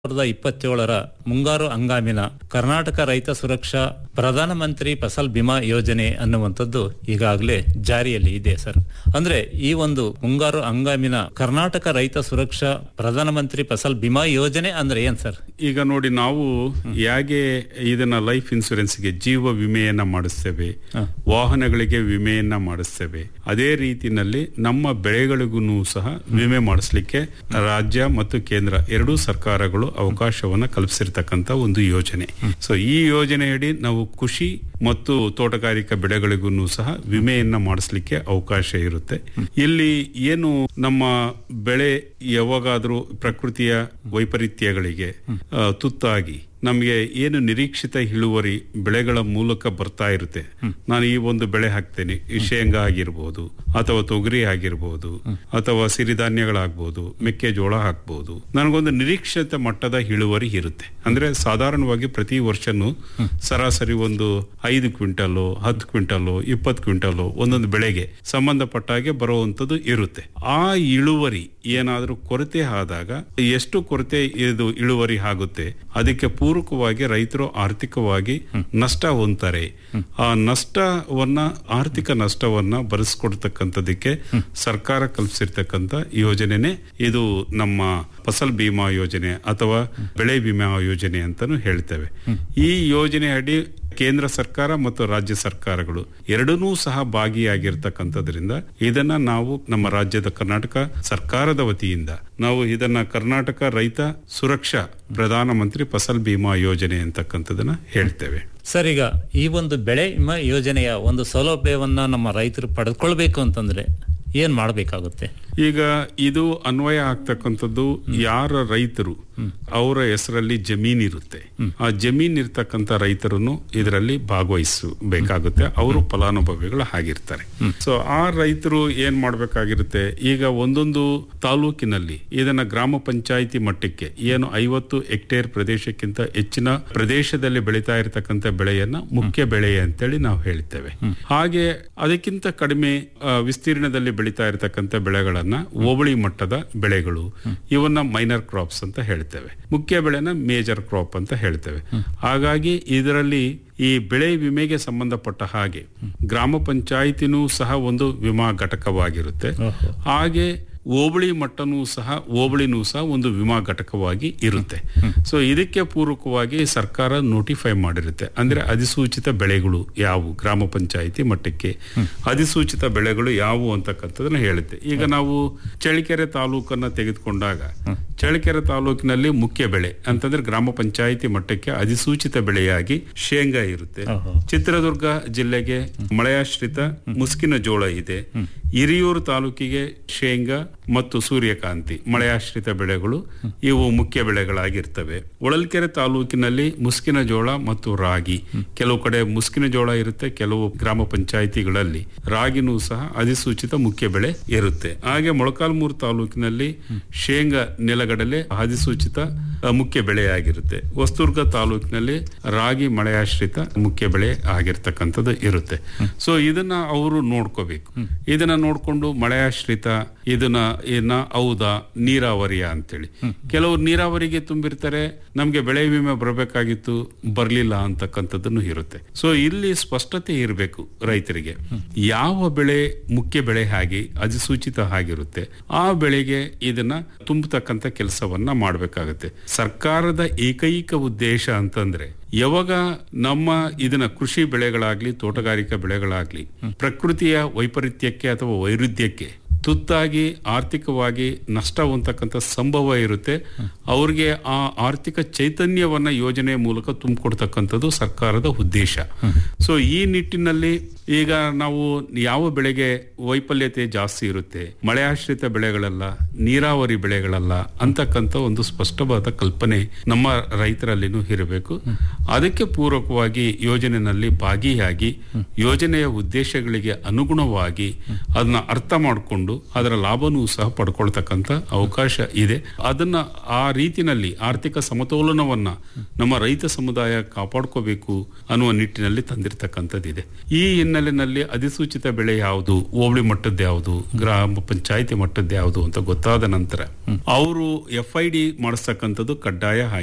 ಸಾವಿರದ ಇಪ್ಪತ್ತೇಳರ ಮುಂಗಾರು ಹಂಗಾಮಿನ ಕರ್ನಾಟಕ ರೈತ ಸುರಕ್ಷಾ ಪ್ರಧಾನಮಂತ್ರಿ ಫಸಲ್ ಬಿಮಾ ಯೋಜನೆ ಅನ್ನುವಂಥದ್ದು ಈಗಾಗಲೇ ಜಾರಿಯಲ್ಲಿ ಇದೆ ಸರ್ ಅಂದ್ರೆ ಈ ಒಂದು ಮುಂಗಾರು ಹಂಗಾಮಿನ ಕರ್ನಾಟಕ ರೈತ ಸುರಕ್ಷಾ ಪ್ರಧಾನಮಂತ್ರಿ ಫಸಲ್ ಬಿಮಾ ಯೋಜನೆ ಅಂದ್ರೆ ಏನ್ ಸರ್ ಈಗ ನೋಡಿ ನಾವು ಹೇಗೆ ಇದನ್ನ ಲೈಫ್ ಇನ್ಸೂರೆನ್ಸ್ಗೆ ಜೀವ ವಿಮೆಯನ್ನ ಮಾಡಿಸ್ತೇವೆ ವಾಹನಗಳಿಗೆ ವಿಮೆಯನ್ನ ಮಾಡಿಸ್ತೇವೆ ಅದೇ ರೀತಿನಲ್ಲಿ ನಮ್ಮ ಬೆಳೆಗಳಿಗೂ ಸಹ ವಿಮೆ ಮಾಡಿಸ್ಲಿಕ್ಕೆ ರಾಜ್ಯ ಮತ್ತು ಕೇಂದ್ರ ಎರಡೂ ಸರ್ಕಾರಗಳು ಅವಕಾಶವನ್ನ ಕಲ್ಪಿಸಿರ್ತಕ್ಕಂತ ಒಂದು ಯೋಜನೆ ಸೊ ಈ ಯೋಜನೆಯಡಿ ನಾವು ಕೃಷಿ ಮತ್ತು ತೋಟಗಾರಿಕಾ ಬೆಳೆಗಳಿಗೂ ಸಹ ವಿಮೆಯನ್ನ ಮಾಡಿಸ್ಲಿಕ್ಕೆ ಅವಕಾಶ ಇರುತ್ತೆ ಇಲ್ಲಿ ಏನು ನಮ್ಮ ಬೆಳೆ ಯಾವಾಗಾದ್ರೂ ಪ್ರಕೃತಿಯ ವೈಪರೀತ್ಯಗಳಿಗೆ ಆ, ತುತ್ತಾಗಿ ನಮಗೆ ಏನು ನಿರೀಕ್ಷಿತ ಇಳುವರಿ ಬೆಳೆಗಳ ಮೂಲಕ ಬರ್ತಾ ಇರುತ್ತೆ ನಾನು ಈ ಒಂದು ಬೆಳೆ ಹಾಕ್ತೇನೆ ಈ ಶೇಂಗಾ ಆಗಿರ್ಬೋದು ಅಥವಾ ತೊಗರಿ ಆಗಿರ್ಬೋದು ಅಥವಾ ಸಿರಿಧಾನ್ಯಗಳಾಗ್ಬೋದು ಮೆಕ್ಕೆಜೋಳ ಹಾಕ್ಬೋದು ನನಗೊಂದು ನಿರೀಕ್ಷಿತ ಮಟ್ಟದ ಇಳುವರಿ ಇರುತ್ತೆ ಅಂದ್ರೆ ಸಾಧಾರಣವಾಗಿ ಪ್ರತಿ ವರ್ಷನೂ ಸರಾಸರಿ ಒಂದು ಐದು ಕ್ವಿಂಟಲು ಹತ್ತು ಕ್ವಿಂಟಲು ಇಪ್ಪತ್ತು ಕ್ವಿಂಟಲು ಒಂದೊಂದು ಬೆಳೆಗೆ ಸಂಬಂಧಪಟ್ಟ ಹಾಗೆ ಬರುವಂತದ್ದು ಇರುತ್ತೆ ಆ ಇಳುವರಿ ಏನಾದ್ರೂ ಕೊರತೆ ಆದಾಗ ಎಷ್ಟು ಕೊರತೆ ಇದು ಇಳುವರಿ ಆಗುತ್ತೆ ಅದಕ್ಕೆ ಪೂರಕವಾಗಿ ರೈತರು ಆರ್ಥಿಕವಾಗಿ ನಷ್ಟ ಹೊಂತಾರೆ ಆ ನಷ್ಟವನ್ನ ಆರ್ಥಿಕ ನಷ್ಟವನ್ನ ಭರಿಸ್ಕೊಡ್ತಕ್ಕಂಥದಕ್ಕೆ ಸರ್ಕಾರ ಕಲ್ಪಿಸಿರ್ತಕ್ಕಂಥ ಯೋಜನೆನೆ ಇದು ನಮ್ಮ ಫಸಲ್ ಬಿಮಾ ಯೋಜನೆ ಅಥವಾ ಬೆಳೆ ವಿಮಾ ಯೋಜನೆ ಅಂತಾನು ಹೇಳ್ತೇವೆ ಈ ಯೋಜನೆ ಅಡಿ ಕೇಂದ್ರ ಸರ್ಕಾರ ಮತ್ತು ರಾಜ್ಯ ಸರ್ಕಾರಗಳು ಎರಡನ್ನೂ ಸಹ ಭಾಗಿಯಾಗಿರ್ತಕ್ಕಂಥದ್ರಿಂದ ಇದನ್ನ ನಾವು ನಮ್ಮ ರಾಜ್ಯದ ಕರ್ನಾಟಕ ಸರ್ಕಾರದ ವತಿಯಿಂದ ನಾವು ಇದನ್ನ ಕರ್ನಾಟಕ ರೈತ ಸುರಕ್ಷಾ ಪ್ರಧಾನಮಂತ್ರಿ ಫಸಲ್ ಬಿಮಾ ಯೋಜನೆ ಅಂತಕ್ಕಂಥದನ್ನ ಹೇಳ್ತೇವೆ ಸರ್ ಈಗ ಈ ಒಂದು ಬೆಳೆ ವಿಮಾ ಯೋಜನೆಯ ಒಂದು ಸೌಲಭ್ಯವನ್ನ ನಮ್ಮ ರೈತರು ಪಡೆದುಕೊಳ್ಬೇಕು ಅಂತಂದ್ರೆ ಏನ್ ಮಾಡಬೇಕಾಗುತ್ತೆ ಈಗ ಇದು ಅನ್ವಯ ಆಗ್ತಕ್ಕಂಥದ್ದು ಯಾರ ರೈತರು ಅವರ ಹೆಸರಲ್ಲಿ ಜಮೀನ್ ಇರುತ್ತೆ ಆ ಜಮೀನ್ ಇರ್ತಕ್ಕಂಥ ರೈತರನ್ನು ಇದರಲ್ಲಿ ಭಾಗವಹಿಸಬೇಕಾಗುತ್ತೆ ಅವರು ಫಲಾನುಭವಿಗಳು ಆಗಿರ್ತಾರೆ ಸೊ ಆ ರೈತರು ಏನ್ ಮಾಡ್ಬೇಕಾಗಿರುತ್ತೆ ಈಗ ಒಂದೊಂದು ತಾಲೂಕಿನಲ್ಲಿ ಇದನ್ನ ಗ್ರಾಮ ಪಂಚಾಯಿತಿ ಮಟ್ಟಕ್ಕೆ ಏನು ಐವತ್ತು ಹೆಕ್ಟೇರ್ ಪ್ರದೇಶಕ್ಕಿಂತ ಹೆಚ್ಚಿನ ಪ್ರದೇಶದಲ್ಲಿ ಬೆಳೀತಾ ಇರತಕ್ಕಂಥ ಬೆಳೆಯನ್ನ ಮುಖ್ಯ ಬೆಳೆ ಅಂತೇಳಿ ನಾವು ಹೇಳ್ತೇವೆ ಹಾಗೆ ಅದಕ್ಕಿಂತ ಕಡಿಮೆ ಆ, ವಿಸ್ತೀರ್ಣದಲ್ಲಿ ಬೆಳೀತಾ ಇರತಕ್ಕಂಥ ಬೆಳೆಗಳನ್ನ ಹೋಬಳಿ ಮಟ್ಟದ ಬೆಳೆಗಳು ಇವನ್ನ ಮೈನರ್ ಕ್ರಾಪ್ಸ್ ಅಂತ ಹೇಳ್ತೇವೆ ಮುಖ್ಯ ಬೆಳೆನ ಮೇಜರ್ ಕ್ರಾಪ್ ಅಂತ ಹೇಳ್ತೇವೆ ಹಾಗಾಗಿ ಇದರಲ್ಲಿ ಈ ಬೆಳೆ ವಿಮೆಗೆ ಸಂಬಂಧಪಟ್ಟ ಹಾಗೆ ಗ್ರಾಮ ಪಂಚಾಯಿತಿನೂ ಸಹ ಒಂದು ವಿಮಾ ಘಟಕವಾಗಿರುತ್ತೆ ಹಾಗೆ ಹೋಬಳಿ ಮಟ್ಟನೂ ಸಹ ಹೋಬಳಿನೂ ಸಹ ಒಂದು ವಿಮಾ ಘಟಕವಾಗಿ ಇರುತ್ತೆ ಸೊ ಇದಕ್ಕೆ ಪೂರಕವಾಗಿ ಸರ್ಕಾರ ನೋಟಿಫೈ ಮಾಡಿರುತ್ತೆ ಅಂದ್ರೆ ಅಧಿಸೂಚಿತ ಬೆಳೆಗಳು ಯಾವುವು ಗ್ರಾಮ ಪಂಚಾಯಿತಿ ಮಟ್ಟಕ್ಕೆ ಅಧಿಸೂಚಿತ ಬೆಳೆಗಳು ಯಾವುವು ಅಂತಕ್ಕಂಥದನ್ನ ಹೇಳುತ್ತೆ ಈಗ ನಾವು ಚಳ್ಳಕೆರೆ ತಾಲೂಕನ್ನ ತೆಗೆದುಕೊಂಡಾಗ ಚಳ್ಳಕೆರೆ ತಾಲೂಕಿನಲ್ಲಿ ಮುಖ್ಯ ಬೆಳೆ ಅಂತಂದ್ರೆ ಗ್ರಾಮ ಪಂಚಾಯಿತಿ ಮಟ್ಟಕ್ಕೆ ಅಧಿಸೂಚಿತ ಬೆಳೆಯಾಗಿ ಶೇಂಗಾ ಇರುತ್ತೆ ಚಿತ್ರದುರ್ಗ ಜಿಲ್ಲೆಗೆ ಮಳೆಯಾಶ್ರಿತ ಮುಸ್ಕಿನ ಜೋಳ ಇದೆ ಹಿರಿಯೂರು ತಾಲೂಕಿಗೆ ಶೇಂಗಾ ಮತ್ತು ಸೂರ್ಯಕಾಂತಿ ಮಳೆಯಾಶ್ರಿತ ಬೆಳೆಗಳು ಇವು ಮುಖ್ಯ ಬೆಳೆಗಳಾಗಿರ್ತವೆ ಹೊಳಲ್ಕೆರೆ ತಾಲೂಕಿನಲ್ಲಿ ಮುಸ್ಕಿನ ಜೋಳ ಮತ್ತು ರಾಗಿ ಕೆಲವು ಕಡೆ ಮುಸ್ಕಿನ ಜೋಳ ಇರುತ್ತೆ ಕೆಲವು ಗ್ರಾಮ ಪಂಚಾಯಿತಿಗಳಲ್ಲಿ ರಾಗಿನೂ ಸಹ ಅಧಿಸೂಚಿತ ಮುಖ್ಯ ಬೆಳೆ ಇರುತ್ತೆ ಹಾಗೆ ಮೊಳಕಾಲ್ಮೂರು ತಾಲೂಕಿನಲ್ಲಿ ಶೇಂಗಾ ನೆಲಗಡಲೆ ಅಧಿಸೂಚಿತ ಅ, ಮುಖ್ಯ ಬೆಳೆಯಾಗಿರುತ್ತೆ ಹೊಸದುರ್ಗ ತಾಲೂಕಿನಲ್ಲಿ ರಾಗಿ ಮಳೆಯಾಶ್ರಿತ ಮುಖ್ಯ ಬೆಳೆ ಆಗಿರ್ತಕ್ಕಂಥದ್ದು ಇರುತ್ತೆ ಸೊ ಇದನ್ನ ಅವರು ನೋಡ್ಕೋಬೇಕು ಇದನ್ನ ನೋಡ್ಕೊಂಡು ಮಳೆಯಾಶ್ರಿತ ಇದನ್ನ ಏನ ಹೌದಾ ನೀರಾವರಿಯ ಅಂತೇಳಿ ಕೆಲವರು ನೀರಾವರಿಗೆ ತುಂಬಿರ್ತಾರೆ ನಮ್ಗೆ ಬೆಳೆ ವಿಮೆ ಬರಬೇಕಾಗಿತ್ತು ಬರ್ಲಿಲ್ಲ ಅಂತಕ್ಕಂಥದ್ದನ್ನು ಇರುತ್ತೆ ಸೊ ಇಲ್ಲಿ ಸ್ಪಷ್ಟತೆ ಇರಬೇಕು ರೈತರಿಗೆ ಯಾವ ಬೆಳೆ ಮುಖ್ಯ ಬೆಳೆ ಆಗಿ ಅಧಿಸೂಚಿತ ಆಗಿರುತ್ತೆ ಆ ಬೆಳೆಗೆ ಇದನ್ನ ತುಂಬತಕ್ಕಂಥ ಕೆಲಸವನ್ನ ಮಾಡಬೇಕಾಗುತ್ತೆ ಸರ್ಕಾರದ ಏಕೈಕ ಉದ್ದೇಶ ಅಂತಂದ್ರೆ ಯಾವಾಗ ನಮ್ಮ ಇದನ್ನ ಕೃಷಿ ಬೆಳೆಗಳಾಗ್ಲಿ ತೋಟಗಾರಿಕಾ ಬೆಳೆಗಳಾಗ್ಲಿ ಪ್ರಕೃತಿಯ ವೈಪರೀತ್ಯಕ್ಕೆ ಅಥವಾ ವೈರುಧ್ಯಕ್ಕೆ ತುತ್ತಾಗಿ ಆರ್ಥಿಕವಾಗಿ ನಷ್ಟ ಹೊಂದತಕ್ಕಂಥ ಸಂಭವ ಇರುತ್ತೆ ಅವ್ರಿಗೆ ಆ ಆರ್ಥಿಕ ಚೈತನ್ಯವನ್ನ ಯೋಜನೆ ಮೂಲಕ ತುಂಬಿಕೊಡ್ತಕ್ಕಂಥದ್ದು ಸರ್ಕಾರದ ಉದ್ದೇಶ ಸೊ ಈ ನಿಟ್ಟಿನಲ್ಲಿ ಈಗ ನಾವು ಯಾವ ಬೆಳೆಗೆ ವೈಫಲ್ಯತೆ ಜಾಸ್ತಿ ಇರುತ್ತೆ ಮಳೆ ಆಶ್ರಿತ ಬೆಳೆಗಳಲ್ಲ ನೀರಾವರಿ ಬೆಳೆಗಳಲ್ಲ ಅಂತಕ್ಕಂಥ ಒಂದು ಸ್ಪಷ್ಟವಾದ ಕಲ್ಪನೆ ನಮ್ಮ ರೈತರಲ್ಲಿನೂ ಇರಬೇಕು ಅದಕ್ಕೆ ಪೂರಕವಾಗಿ ಯೋಜನೆಯಲ್ಲಿ ಭಾಗಿಯಾಗಿ ಯೋಜನೆಯ ಉದ್ದೇಶಗಳಿಗೆ ಅನುಗುಣವಾಗಿ ಅದನ್ನ ಅರ್ಥ ಮಾಡಿಕೊಂಡು ಮಾಡಿಕೊಂಡು ಅದರ ಲಾಭನೂ ಸಹ ಪಡ್ಕೊಳ್ತಕ್ಕಂಥ ಅವಕಾಶ ಇದೆ ಅದನ್ನ ಆ ರೀತಿನಲ್ಲಿ ಆರ್ಥಿಕ ಸಮತೋಲನವನ್ನ ನಮ್ಮ ರೈತ ಸಮುದಾಯ ಕಾಪಾಡ್ಕೋಬೇಕು ಅನ್ನುವ ನಿಟ್ಟಿನಲ್ಲಿ ತಂದಿರತಕ್ಕಂಥದ್ದಿದೆ ಈ ಹಿನ್ನೆಲೆಯಲ್ಲಿ ಅಧಿಸೂಚಿತ ಬೆಳೆ ಯಾವುದು ಹೋಬಳಿ ಮಟ್ಟದ್ದು ಯಾವುದು ಗ್ರಾಮ ಪಂಚಾಯತಿ ಮಟ್ಟದ್ದು ಯಾವುದು ಅಂತ ಗೊತ್ತಾದ ನಂತರ ಅವರು ಎಫ್ ಐ ಡಿ ಮಾಡಿಸ್ತಕ್ಕಂಥದ್ದು ಕಡ್ಡಾಯ ಆಗಿದೆ